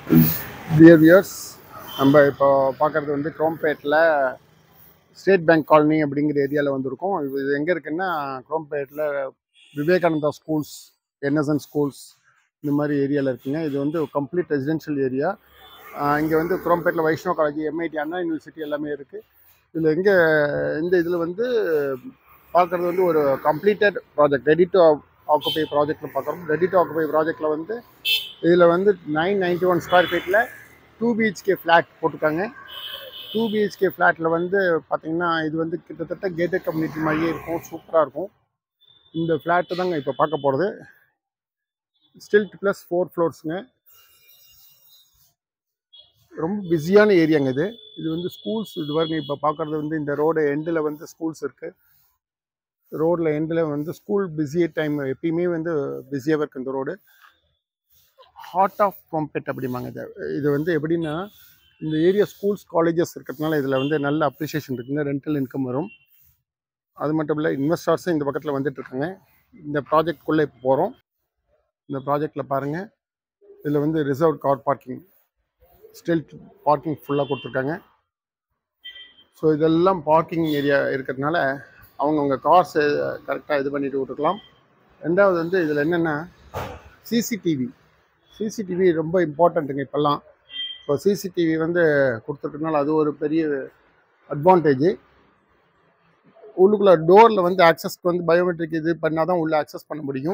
dear wears நம்ம இப்போ பார்க்குறது வந்து குரோம்பேட்டில் ஸ்டேட் பேங்க் காலனி அப்படிங்கிற ஏரியாவில் வந்திருக்கோம் இது இது எங்கே இருக்குன்னா குரோம்பேட்டில் விவேகானந்தா ஸ்கூல்ஸ் என்எஸ்என் ஸ்கூல்ஸ் இந்த மாதிரி ஏரியாவில் இருக்குங்க இது வந்து கம்ப்ளீட் ரெசிடென்ஷியல் ஏரியா இங்கே வந்து குரோம்பேட்டில் Vaishnava college M I T Anna university எல்லாமே இருக்குது இதில் எங்கே இந்த இதில் வந்து பார்க்குறது வந்து ஒரு completed project ready to occupy ப்ராஜெக்ட்டில் பார்க்குறோம் ரெடி டு ஆக்குபை ப்ராஜெக்ட்டில் வந்து இதில் வந்து நைன் நைன்ட்டி ஒன் ஸ்கொயர் ஃபீட்டில் டூ பிஹெச்கே ஃப்ளாட் போட்டிருக்காங்க டூ பிஹெச்கே ஃப்ளாட்டில் வந்து பார்த்திங்கன்னா இது வந்து கிட்டத்தட்ட கேட்டட் கம்யூனிட்டி மாதிரியே இருக்கும் சூப்பராக இருக்கும் இந்த ஃப்ளாட்டு தாங்க இப்போ பார்க்க போகிறது ஸ்டில்ட் ப்ளஸ் ஃபோர் ஃப்ளோர்ஸுங்க ரொம்ப பிஸியான ஏரியாங்க இது இது வந்து ஸ்கூல்ஸ் இது வரைக்கும் இப்போ பார்க்குறது வந்து இந்த ரோடு எண்டில் வந்து ஸ்கூல்ஸ் இருக்குது ரோடில் எண்டில் வந்து ஸ்கூல் பிஸியே டைம் எப்பயுமே வந்து பிஸியாகவே இருக்குது இந்த ரோடு ஹார்ட் ஆஃப் ப்ராம்பெட் அப்படிம்பாங்க இது இது வந்து எப்படின்னா இந்த ஏரியா ஸ்கூல்ஸ் காலேஜஸ் இருக்கிறதுனால இதில் வந்து நல்ல அப்ரிஷியேஷன் இருக்குங்க ரெண்டல் இன்கம் வரும் அது மட்டும் இல்லை இன்வெஸ்டர்ஸும் இந்த பக்கத்தில் வந்துட்டு இருக்காங்க இந்த ப்ராஜெக்ட்குள்ளே இப்போ போகிறோம் இந்த ப்ராஜெக்டில் பாருங்கள் இதில் வந்து reserve car parking stilt parking ஃபுல்லாக கொடுத்துருக்காங்க ஸோ இதெல்லாம் பார்க்கிங் ஏரியா இருக்கிறதுனால அவங்கவுங்க கார்ஸ் கரெக்டாக இது பண்ணிட்டு விட்டுருக்கலாம் ரெண்டாவது வந்து இதில் என்னென்னா சிசிடிவி சிசிடிவி ரொம்ப இம்பார்ட்டண்ட்டுங்க இப்போல்லாம் இப்போ சிசிடிவி வந்து கொடுத்துருக்கனால அது ஒரு பெரிய அட்வான்டேஜ் உள்ளுக்குள்ள டோரில் வந்து ஆக்சஸ்க்கு வந்து பயோமெட்ரிக் இது பண்ணால் தான் உள்ளே ஆக்சஸ் பண்ண முடியும்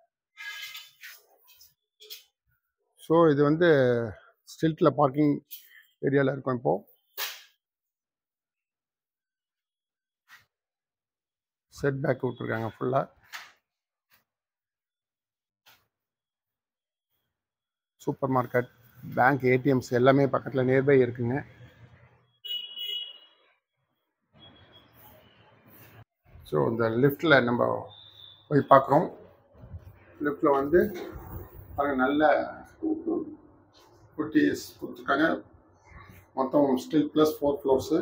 ஸோ இது வந்து ஸ்டில்ட்டில் பார்க்கிங் ஏரியாவில் இருக்கும் இப்போது செட் பேக் விட்ருக்காங்க ஃபுல்லாக சூப்பர் மார்க்கெட் பேங்க் ஏடிஎம்ஸ் எல்லாமே பக்கத்தில் நியர்பை இருக்குங்க ஸோ இந்த லிஃப்ட்டில் நம்ம போய் பார்க்குறோம் லிஃப்ட்டில் வந்து பாருங்கள் நல்ல குட்டிஸ் கொடுத்துருக்காங்க மொத்தம் ஸ்டில் ப்ளஸ் ஃபோர் ஃப்ளோர்ஸு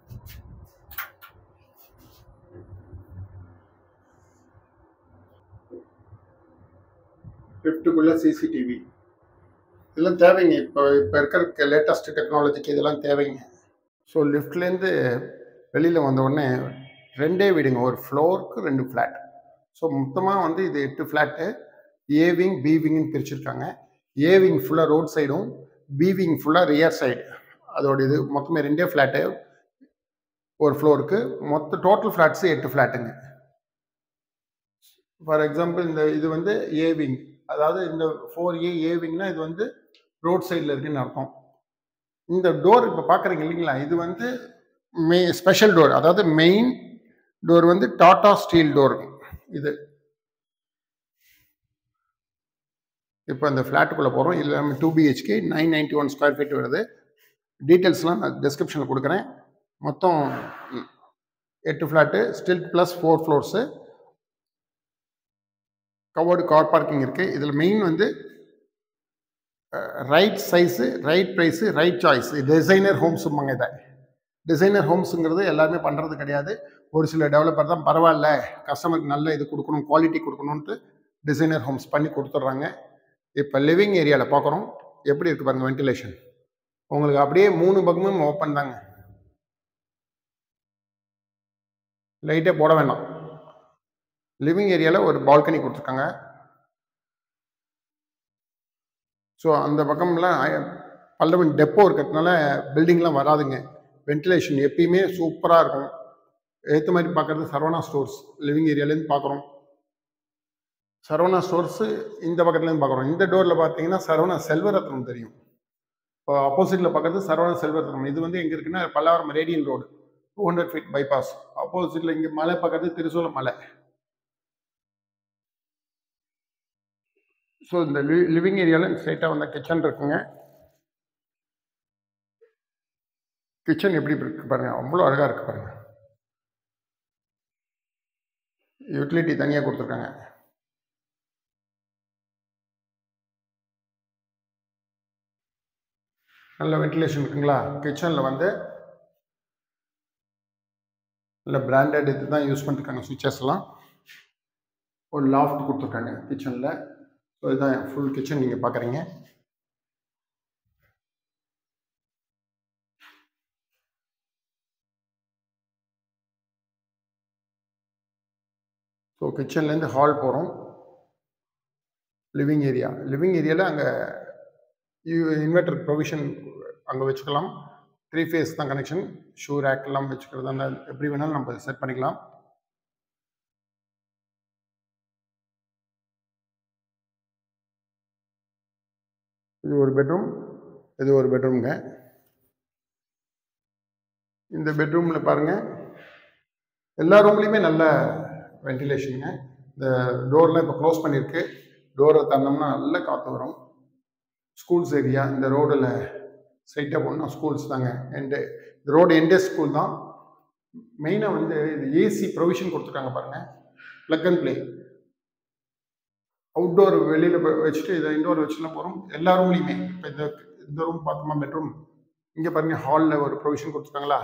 லிஃப்ட்டுக்குள்ளே சிசிடிவி இதெல்லாம் தேவைங்க இப்போ இப்போ இருக்கிற லேட்டஸ்ட் டெக்னாலஜிக்கு இதெல்லாம் தேவைங்க ஸோ லிஃப்ட்லேருந்து வெளியில் வந்த உடனே ரெண்டே வீடுங்க ஒரு ஃப்ளோருக்கு ரெண்டு ஃப்ளாட் ஸோ மொத்தமாக வந்து இது எட்டு ஃப்ளாட்டு ஏ விங் பி விங்னு பிரிச்சிருக்காங்க ஏ விங் ஃபுல்லாக ரோட் சைடும் பி விங் ஃபுல்லாக ரியர் சைடு அதோட இது மொத்தமே ரெண்டே ஃப்ளாட்டு ஒரு ஃப்ளோருக்கு மொத்த டோட்டல் ஃப்ளாட்ஸு எட்டு ஃப்ளாட்டுங்க ஃபார் எக்ஸாம்பிள் இந்த இது வந்து ஏ விங் அதாவது இந்த ஃபோர் ஏ ஏ விங்னா இது வந்து ரோட் சைடில் இருக்குன்னு அர்த்தம் இந்த டோர் இப்போ பார்க்குறீங்க இல்லைங்களா இது வந்து மெ ஸ்பெஷல் டோர் அதாவது மெயின் டோர் வந்து டாடா ஸ்டீல் டோர் இது இப்போ இந்த ஃப்ளாட்டுக்குள்ளே போகிறோம் இல்லை நம்ம two B H K nine ninety one square feet வருது டீட்டெயில்ஸ்லாம் நான் டிஸ்கிரிப்ஷனில் கொடுக்குறேன் மொத்தம் எட்டு flat stilt plus four floors covered car parking இருக்குது இதில் மெயின் வந்து right size right price right choice designer ஹோம்ஸும்பாங்க இதை டிசைனர் ஹோம்ஸுங்கிறது எல்லாருமே பண்ணுறது கிடையாது ஒரு சில டெவலப்பர் தான் பரவாயில்ல கஸ்டமருக்கு நல்ல இது கொடுக்கணும் குவாலிட்டி கொடுக்கணுன்ட்டு டிசைனர் ஹோம்ஸ் பண்ணி கொடுத்துட்றாங்க இப்போ லிவிங் ஏரியாவில் பார்க்குறோம் எப்படி இருக்குது பாருங்கள் வென்டிலேஷன் உங்களுக்கு அப்படியே மூணு பக்கமும் ஓப்பன் தாங்க லைட்டே போட வேண்டாம் லிவிங் ஏரியாவில் ஒரு பால்கனி கொடுத்துருக்காங்க ஸோ அந்த பக்கம்லாம் பல்லவன் டெப்போ இருக்கிறதுனால பில்டிங்லாம் வராதுங்க வென்டிலேஷன் எப்பயுமே சூப்பராக இருக்கும் ஏற்ற மாதிரி பார்க்குறது சரவணா ஸ்டோர்ஸ் லிவிங் ஏரியாலேருந்து பார்க்குறோம் சரவணா ஸ்டோர்ஸு இந்த பக்கத்துலேருந்து பார்க்குறோம் இந்த டோரில் பார்த்தீங்கன்னா சரவணா செல்வரத்னம் தெரியும் இப்போ ஆப்போசிட்டில் பார்க்குறது சரவணா செல்வரத்னம் இது வந்து எங்கே இருக்குன்னா Pallavaram radial road two hundred feet bypass ஆப்போசிட்டில் இங்கே மலை பார்க்குறது திருசூல மலை ஸோ இந்த லி லிவிங் ஏரியாவில் ஸ்ட்ரைட்டாக வந்த கிச்சன் இருக்குங்க கிச்சன் எப்படி இருக்கு பாருங்க அவ்வளோ அழகாக இருக்கு பாருங்க யூட்டிலிட்டி தனியாக கொடுத்துருக்காங்க நல்ல வென்டிலேஷன் இருக்குங்களா கிச்சனில் வந்து நல்ல பிராண்டட் இது தான் யூஸ் பண்ணிருக்காங்க சுவிச்சஸ்லாம் ஒரு லாஃப்ட் கொடுத்துருக்காங்க கிச்சனில் ஸோ இதுதான் ஃபுல் கிச்சன் நீங்கள் பார்க்குறீங்க ஸோ கிச்சன்லேருந்து ஹால் போகிறோம் லிவிங் ஏரியா லிவிங் ஏரியாவில் அங்கே இன்வெர்டர் ப்ரொவிஷன் அங்கே வச்சுக்கலாம் த்ரீ ஃபேஸ் தான் கனெக்ஷன் ஷூ ரேக் எல்லாம் வச்சுக்கிறது அந்த எப்படி வேணாலும் நம்ம செட் பண்ணிக்கலாம் இது ஒரு பெட்ரூம் இது ஒரு பெட்ரூம்ங்க இந்த பெட்ரூமில் பாருங்கள் எல்லா ரூம்லேயுமே நல்ல வென்டிலேஷனுங்க இந்த டோர்லாம் இப்போ க்ளோஸ் பண்ணியிருக்கு டோரை தந்தோம்னா நல்ல காற்று வரும் ஸ்கூல்ஸ் ஏரியா இந்த ரோடில் ஸ்ட்ரைட்டாக போனால் ஸ்கூல்ஸ் தாங்க எண்டு இந்த ரோடு எண்டே ஸ்கூல் தான் மெயினாக வந்து இது ஏசி ப்ரொவிஷன் கொடுத்துருக்காங்க பாருங்கள் ப்ளக் அண்ட் ப்ளே அவுட்டோர் வெளியில் வச்சுட்டு இதை இன்டோர் வச்சுலாம் போகிறோம் எல்லா ரூம்லேயுமே இப்போ இந்த இந்த ரூம் பார்த்தோமா பெட்ரூம் இங்கே பாருங்கள் ஹாலில் ஒரு ப்ரொவிஷன் கொடுத்துருக்காங்களா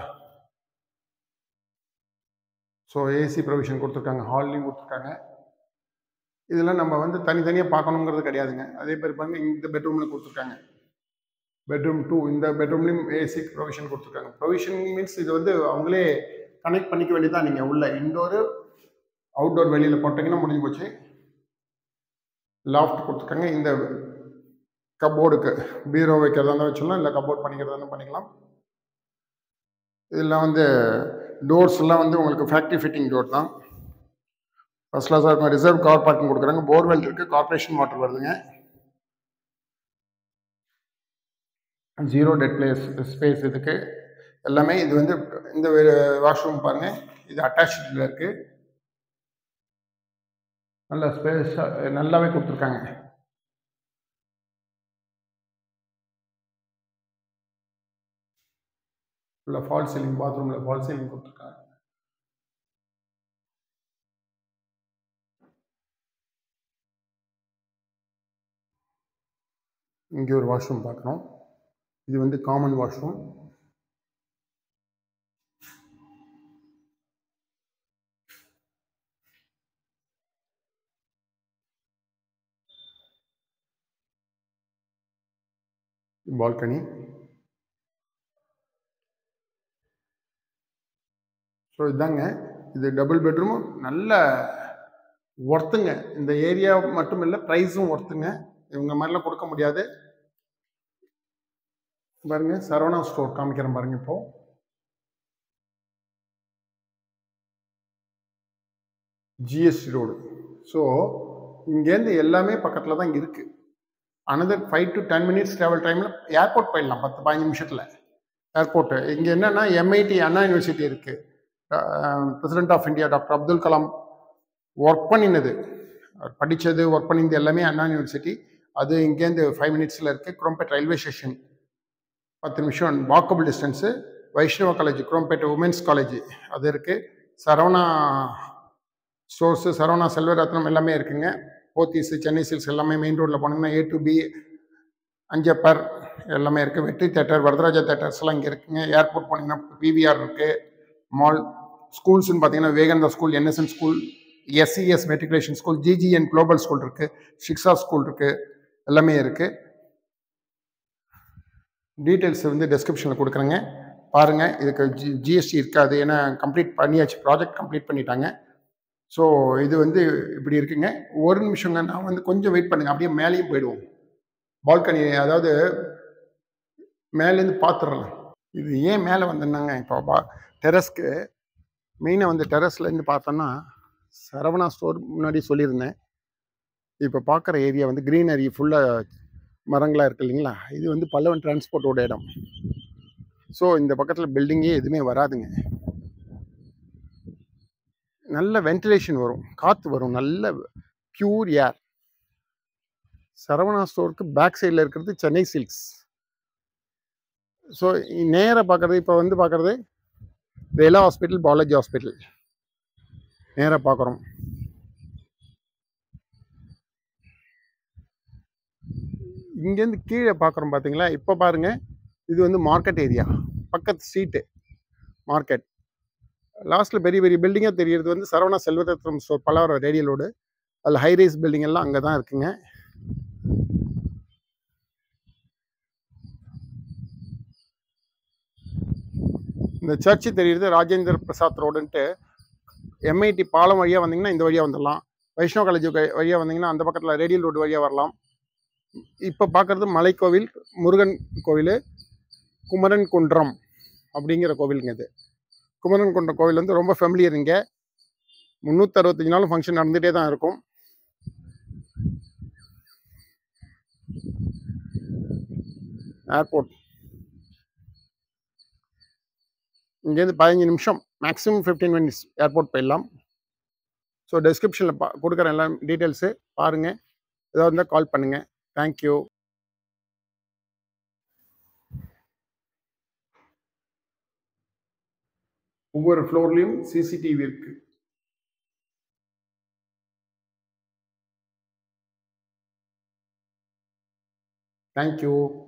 ஸோ ஏசி ப்ரொவிஷன் கொடுத்துருக்காங்க ஹால்லையும் கொடுத்துருக்காங்க இதெல்லாம் நம்ம வந்து தனித்தனியாக பார்க்கணுங்கிறது கிடையாதுங்க அதே பேர் பாருங்க இந்த பெட்ரூமில் கொடுத்துருக்காங்க பெட்ரூம் டூ இந்த பெட்ரூம்லேயும் ஏசி ப்ரொவிஷன் கொடுத்துருக்காங்க ப்ரொவிஷன் மீன்ஸ் இது வந்து அவங்களே கனெக்ட் பண்ணிக்க வேண்டியதான் நீங்கள் உள்ள இன்டோரு அவுட்டோர் வெளியில் போட்டிங்கன்னா முடிஞ்சு போச்சு லாஃப்ட் கொடுத்துருக்காங்க இந்த கப்போர்டுக்கு பீரோ வைக்கிறதா இருந்தால் வச்சுக்கலாம் இல்லை கப்போர்ட் பண்ணிக்கிறதா இருந்தால் பண்ணிக்கலாம் இதெல்லாம் வந்து டோர்ஸ் எல்லாம் வந்து உங்களுக்கு ஃபேக்ட்ரி ஃபிட்டிங் டோர் தான் ஃபர்ஸ்ட் கிளாஸாக இருக்கும் ரிசர்வ் கார் பார்க்கிங் கொடுக்குறாங்க போர்வெல் இருக்குது கார்பரேஷன் வாட்டர் வருதுங்க ஜீரோ டெட் பிளேஸ் ஸ்பேஸ் இதுக்கு எல்லாமே இது வந்து இந்த வாஷ்ரூம் பாருங்கள் இது அட்டாச்சில் இருக்குது நல்ல ஸ்பேஸாக நல்லாவே கொடுத்துருக்காங்க ஃபுல்லாக ஃபால் சீலிங் பாத்ரூமில் ஃபால் சீலிங் கொடுத்துருக்காங்க இங்கே ஒரு வாஷ்ரூம் பார்க்குறோம் இது வந்து காமன் வாஷ்ரூம் பால்கனி ஸோ இதாங்க இது டபுள் பெட்ரூமும் நல்ல ஒர்த்துங்க இந்த ஏரியா மட்டும் இல்லை ப்ரைஸும் ஒர்த்துங்க இவங்க மாதிரிலாம் கொடுக்க முடியாது பாருங்க சரவணா ஸ்டோர் காமிக்கிறேன் பாருங்க இப்போ ஜிஎஸ்டி ரோடு ஸோ இங்கேருந்து எல்லாமே பக்கத்தில் தான் இருக்குது another five to ten minutes travel டைமில் ஏர்போர்ட் போயிடலாம் பத்து பதினஞ்சு நிமிஷத்தில் ஏர்போர்ட்டு இங்கே என்னென்னா எம்ஐடி அண்ணா யூனிவர்சிட்டி இருக்குது president of India doctor Abdul Kalam work பண்ணினது அவர் படித்தது ஒர்க் பண்ணினது எல்லாமே அண்ணா யூனிவர்சிட்டி அது இங்கேருந்து ஃபைவ் மினிட்ஸில் இருக்குது குரோம்பேட் ரயில்வே ஸ்டேஷன் பத்து நிமிஷம் walkable distance Vaishnava college Chromepet women's college அது இருக்குது சரவணா ஸ்டோர்ஸு சரவணா செல்வரத்னம் எல்லாமே இருக்குங்க போத்தீஸ் சென்னை சில்க்ஸ் எல்லாமே மெயின் ரோட்டில் போனீங்கன்னா ஏ டு பி அஞ்சப்பர் எல்லாமே இருக்குது வெற்றி தேட்டர் வரதராஜா தேட்டர்ஸ்லாம் இங்கே இருக்குங்க ஏர்போர்ட் போனீங்கன்னா பிவிஆர் இருக்குது மால் ஸ்கூல்ஸ்னு பார்த்தீங்கன்னா Vivekananda school N S N school S C S matriculation school G G N global school இருக்குது ஷிக்ஷா ஸ்கூல் இருக்குது எல்லாமே இருக்குது டீட்டெயில்ஸ் வந்து டெஸ்கிரிப்ஷனில் கொடுக்குறேங்க பாருங்கள் இதுக்கு ஜி ஜிஎஸ்டி இருக்காது ஏன்னா கம்ப்ளீட் பண்ணியாச்சு ப்ராஜெக்ட் கம்ப்ளீட் பண்ணிட்டாங்க ஸோ இது வந்து இப்படி இருக்குங்க ஒரு நிமிஷங்க நான் வந்து கொஞ்சம் வெயிட் பண்ணுங்க அப்படியே மேலேயும் போயிடுவோம் பால்கனி அதாவது மேலேருந்து பார்த்துடலாம் இது ஏன் மேலே வந்தேன்னாங்க இப்போ பா டெரஸ்க்கு மெயினாக வந்து டெரஸ்லேருந்து பார்த்தோன்னா சரவணா ஸ்டோர் முன்னாடி சொல்லியிருந்தேன் இப்போ பார்க்குற ஏரியா வந்து க்ரீனரி ஃபுல்லாக மரங்களாக இருக்கு இல்லைங்களா இது வந்து பல்லவன் டிரான்ஸ்போர்ட்டோட இடம் ஸோ இந்த பக்கத்தில் பில்டிங்கே எதுவுமே வராதுங்க நல்ல வென்டிலேஷன் வரும் காற்று வரும் நல்ல பியூர் ஏர் சரவணா ஸ்டோருக்கு பேக் சைடில் இருக்கிறது சென்னை சில்க்ஸ் ஸோ நேராக பார்க்குறது இப்போ வந்து பார்க்குறது ரேலா ஹாஸ்பிட்டல் பாலாஜி ஹாஸ்பிட்டல் நேராக பார்க்குறோம் இங்கேருந்து கீழே பார்க்குறோம் பார்த்தீங்களா இப்போ பாருங்கள் இது வந்து மார்க்கெட் ஏரியா பக்கத்து ஸ்ட்ரீட்டு மார்க்கெட் லாஸ்ட்டில் பெரிய பெரிய பில்டிங்காக தெரியறது வந்து சரவணா செல்வரத்னம் ஸ்டோர் பல்லாவரம் ரேடியலோடு அதில் ஹைரைஸ் பில்டிங் எல்லாம் அங்கே தான் இருக்குங்க இந்த சர்ச்சு தெரியுது ராஜேந்திர பிரசாத் ரோடுன்ட்டு எம்ஐடி பாலம் வழியாக வந்தீங்கன்னா இந்த வழியாக வந்துடலாம் வைஷ்ணவ காலேஜ் வழியாக வந்தீங்கன்னா அந்த பக்கத்தில் ரேடியல் ரோடு வழியாக வரலாம் இப்போ பார்க்குறது மலைக்கோவில் முருகன் கோவில் குமரன் குன்றம் அப்படிங்கிற கோவிலுங்க இது குமரன் குன்றம் கோவில் வந்து ரொம்ப ஃபெமிலியர் இங்கே முந்நூற்றறுபத்தஞ்சு நாளும் ஃபங்க்ஷன் நடந்துகிட்டே தான் இருக்கும் ஏர்போர்ட் இங்கேருந்து பதினஞ்சு நிமிஷம் மேக்ஸிமம் ஃபிஃப்டீன் மினிட்ஸ் ஏர்போர்ட் போயிடலாம் ஸோ டெஸ்கிரிப்ஷனில் பா கொடுக்குற எல்லா டீட்டெயில்ஸு பாருங்கள் ஏதாவது இருந்தால் கால் பண்ணுங்கள் தேங்க்யூ ஒவ்வொரு ஃப்ளோர்லேயும் சிசிடிவி இருக்குது தேங்க்யூ